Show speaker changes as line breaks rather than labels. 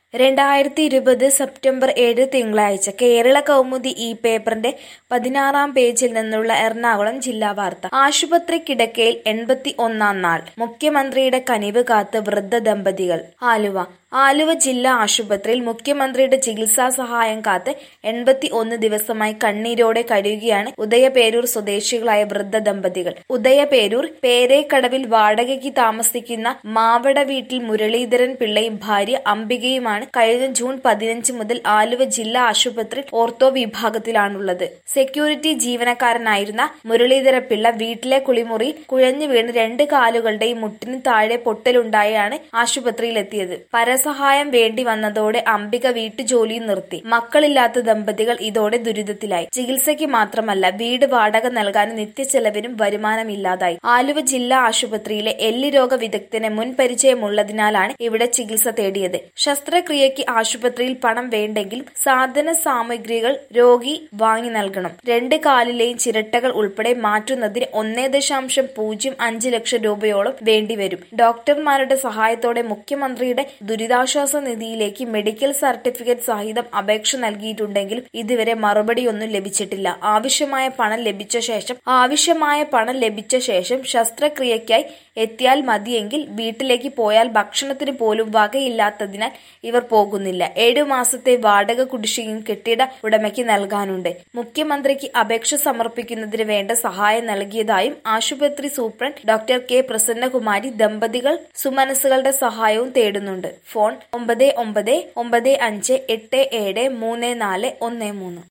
രണ്ടായിരത്തി ഇരുപത് സെപ്റ്റംബർ ഏഴ് തിങ്കളാഴ്ച കേരള കൗമുദി ഈ പേപ്പറിന്റെ പതിനാറാം പേജിൽ നിന്നുള്ള എറണാകുളം ജില്ലാ വാർത്ത ആശുപത്രി കിടക്കയിൽ എൺപത്തി ഒന്നാം നാൾ മുഖ്യമന്ത്രിയുടെ കനിവ് കാത്ത് വൃദ്ധ ദമ്പതികൾ ആലുവ ആലുവ ജില്ലാ ആശുപത്രിയിൽ മുഖ്യമന്ത്രിയുടെ ചികിത്സാ സഹായം കാത്ത് എൺപത്തി ഒന്ന് ദിവസമായി കണ്ണീരോടെ കഴിയുകയാണ് ഉദയപേരൂർ സ്വദേശികളായ വൃദ്ധ ദമ്പതികൾ ഉദയപേരൂർ പേരേക്കടവിൽ വാടകയ്ക്ക് താമസിക്കുന്ന മാവട വീട്ടിൽ മുരളീധരൻ പിള്ളയും ഭാര്യ അംബികയുമാണ് കഴിഞ്ഞ ജൂൺ പതിനഞ്ച് മുതൽ ആലുവ ജില്ലാ ആശുപത്രി ഓർത്തോ വിഭാഗത്തിലാണുള്ളത് സെക്യൂരിറ്റി ജീവനക്കാരനായിരുന്ന മുരളീധര പിള്ള വീട്ടിലെ കുളിമുറിയിൽ കുഴഞ്ഞു വീണ് രണ്ട് കാലുകളുടെയും മുട്ടിന് താഴെ പൊട്ടലുണ്ടായാണ് ആശുപത്രിയിലെത്തിയത് പരസഹായം വേണ്ടി വന്നതോടെ അംബിക വീട്ടുജോലിയും നിർത്തി മക്കളില്ലാത്ത ദമ്പതികൾ ഇതോടെ ദുരിതത്തിലായി ചികിത്സയ്ക്ക് മാത്രമല്ല വീട് വാടക നൽകാനും നിത്യച്ചെലവിനും വരുമാനമില്ലാതായി ആലുവ ജില്ലാ ആശുപത്രിയിലെ എല്ല് രോഗ വിദഗ്ധന് മുൻ പരിചയമുള്ളതിനാലാണ് ഇവിടെ ചികിത്സ തേടിയത് ശസ്ത്രക്രിയയ്ക്ക് ആശുപത്രിയിൽ പണം വേണ്ടെങ്കിലും സാധന സാമഗ്രികൾ രോഗി വാങ്ങി നൽകണം രണ്ട് കാലിലെയും ചിരട്ടകൾ ഉൾപ്പെടെ മാറ്റുന്നതിന് ഒന്നേ ദശാംശം പൂജ്യം അഞ്ച് ലക്ഷം രൂപയോളം വേണ്ടിവരും ഡോക്ടർമാരുടെ സഹായത്തോടെ മുഖ്യമന്ത്രിയുടെ ദുരിതാശ്വാസ നിധിയിലേക്ക് മെഡിക്കൽ സർട്ടിഫിക്കറ്റ് സഹിതം അപേക്ഷ നൽകിയിട്ടുണ്ടെങ്കിലും ഇതുവരെ മറുപടിയൊന്നും ലഭിച്ചിട്ടില്ല ആവശ്യമായ പണം ലഭിച്ച ശേഷം ആവശ്യമായ പണം ലഭിച്ച ശേഷം ശസ്ത്രക്രിയയ്ക്കായി എത്തിയാൽ മതിയെങ്കിൽ വീട്ടിലേക്ക് പോയാൽ ഭക്ഷണത്തിന് പോലും വകയില്ലാത്തതിനാൽ ഇവർ പോകുന്നില്ല ഏഴു മാസത്തെ വാടക കുടിശ്ശികയും കെട്ടിട ഉടമയ്ക്ക് നൽകാനുണ്ട് മുഖ്യമന്ത്രിക്ക് അപേക്ഷ സമർപ്പിക്കുന്നതിന് വേണ്ട സഹായം നൽകിയതായും ആശുപത്രി സൂപ്രണ്ട് ഡോക്ടർ കെ പ്രസന്നകുമാരി ദമ്പതികൾ സുമനസുകളുടെ സഹായവും തേടുന്നുണ്ട് ഫോൺ ഒമ്പത് ഒമ്പത് ഒമ്പത് അഞ്ച് എട്ട് ഏഴ് മൂന്ന് നാല് ഒന്ന് മൂന്ന്